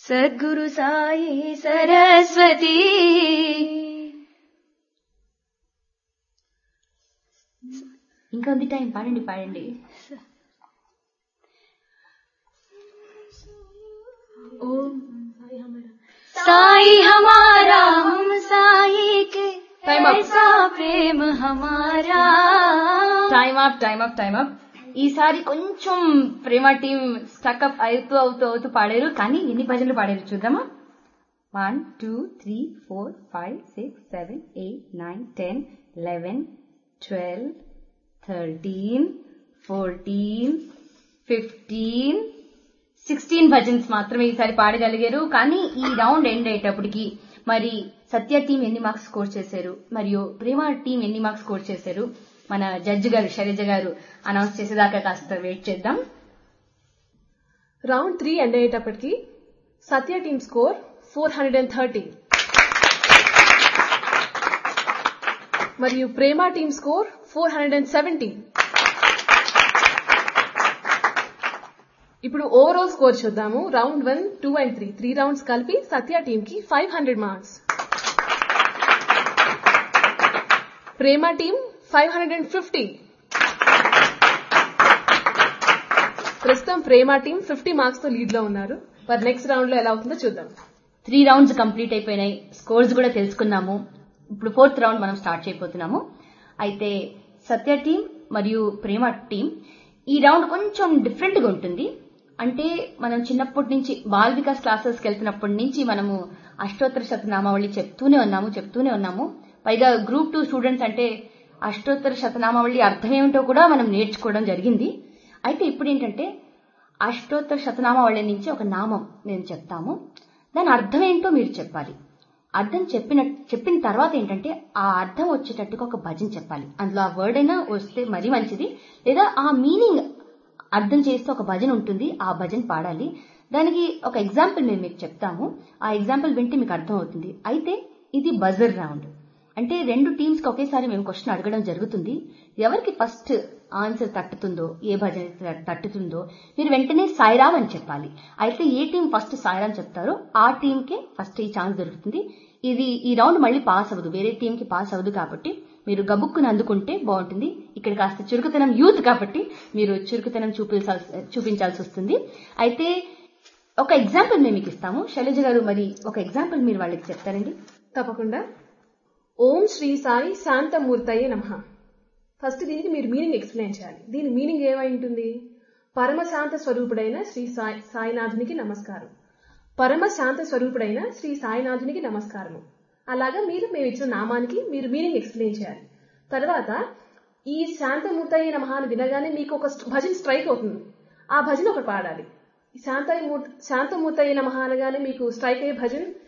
సద్గురు సాయి సరస్వతి ఇంకా ఉంది టైం పాడండి పాడండి ఓం साई हमारा हम साई के Time up. ऐसा प्रेम हमारा time up time up time up ఈసారి కొంచెం ప్రేమ టీం స్టక్అప్ అవుతూ అవుతూ అవుతూ పాడారు కానీ ఎన్ని భజనలు పాడారు చూద్దామా one two three four five six seven eight nine ten eleven twelve thirteen fourteen fifteen sixteen భజన్స్ మాత్రమే ఈసారి పాడగలిగారు కానీ ఈ రౌండ్ ఎండ్ అయ్యేటప్పటికి మరి సత్య టీం ఎన్ని మార్క్స్ స్కోర్ చేశారు మరియు ప్రేమ టీం ఎన్ని మార్క్స్ స్కోర్ చేశారు మన జడ్జి గారు శైలజ గారు అనౌన్స్ చేసేదాకా కాస్త వెయిట్ చేద్దాం రౌండ్ త్రీ ఎండ్ అయ్యేటప్పటికి Satya team score four hundred and thirty మరియు Prema team score four hundred and seventy ఇప్పుడు ఓవరాల్ స్కోర్ చూద్దాము round one two and three three rounds కలిపి సత్య టీమ్ కి five hundred marks Prema team five hundred and fifty ప్రస్తుతం Prema team fifty marks తో lead లో ఉన్నారు మరి నెక్స్ట్ రౌండ్ లో ఎలా అవుతుందో చూద్దాం త్రీ రౌండ్స్ కంప్లీట్ అయిపోయినాయి స్కోర్స్ కూడా తెలుసుకున్నాము ఇప్పుడు ఫోర్త్ రౌండ్ మనం స్టార్ట్ చేయబోతున్నాము అయితే సత్య టీం మరియు ప్రేమ టీం ఈ రౌండ్ కొంచెం డిఫరెంట్ గా ఉంటుంది అంటే మనం చిన్నప్పటి నుంచి బాల్ వికాస్ క్లాసెస్కి వెళ్తున్నప్పటి నుంచి మనము అష్టోత్తర శతనామావళి చెప్తూనే ఉన్నాము చెప్తూనే ఉన్నాము పైగా గ్రూప్ టూ స్టూడెంట్స్ అంటే అష్టోత్తర శతనామావళి అర్థం ఏమిటో కూడా మనం నేర్చుకోవడం జరిగింది అయితే ఇప్పుడు ఏంటంటే అష్టోత్తర శతనామావళి నుంచి ఒక నామం నేను చెప్తాము దాని అర్థం ఏంటో మీరు చెప్పాలి అర్థం చెప్పిన చెప్పిన తర్వాత ఏంటంటే ఆ అర్థం వచ్చేటట్టుగా ఒక భజన చెప్పాలి అందులో ఆ వర్డ్ అయినా వస్తే మరీ మంచిది లేదా ఆ మీనింగ్ అర్థం చేస్తే ఒక భజన ఉంటుంది ఆ భజన పాడాలి దానికి ఒక ఎగ్జాంపుల్ మేము మీకు చెప్తాము ఆ ఎగ్జాంపుల్ వింటే మీకు అర్థం అవుతుంది అయితే ఇది బజర్ రౌండ్ అంటే రెండు టీమ్స్ కి ఒకేసారి మేము క్వశ్చన్ అడగడం జరుగుతుంది ఎవరికి ఫస్ట్ ఆన్సర్ తట్టుతుందో ఏ భజన త- తట్టుతుందో మీరు వెంటనే సాయిరామ్ అని చెప్పాలి అయితే ఏ టీం ఫస్ట్ సాయిరామ్ చెప్తారో ఆ టీంకే ఫస్ట్ ఈ ఛాన్స్ దొరుకుతుంది ఇది ఈ రౌండ్ మళ్ళీ పాస్ అవ్వదు వేరే టీం కి పాస్ అవ్వదు కాబట్టి మీరు గబుక్కుని అందుకుంటే బాగుంటుంది ఇక్కడ కాస్త చురుకుతనం యూత్ కాబట్టి మీరు చురుకుతనం చూపించాల్సి చూపించాల్సి వస్తుంది అయితే ఒక ఎగ్జాంపుల్ మేము మీకు ఇస్తాము శైలజ గారు మరి ఒక ఎగ్జాంపుల్ మీరు వాళ్ళకి చెప్తారండి తప్పకుండా ఓం శ్రీ సాయి శాంతమూర్తయ్య నమ ఫస్ట్ దీనికి మీరు మీనింగ్ ఎక్స్ప్లెయిన్ చేయాలి దీని మీనింగ్ ఏమై ఉంటుంది పరమ శాంత స్వరూపుడైన శ్రీ సాయి సాయినాథునికి నమస్కారం పరమ శాంత స్వరూపుడైన శ్రీ సాయినాథునికి నమస్కారము అలాగా మీరు మేము ఇచ్చిన నామానికి మీరు మీనింగ్ ఎక్స్ప్లెయిన్ చేయాలి తర్వాత ఈ శాంతమూర్తయ్య నమ అని వినగానే మీకు ఒక స్ట్- భజన స్ట్రైక్ అవుతుంది ఆ భజన ఒకటి పాడాలి ఈ శాంతమూర్తి శాంతమూర్తయ్య నమ అనగానే మీకు స్ట్రైక్ అయ్యే భజన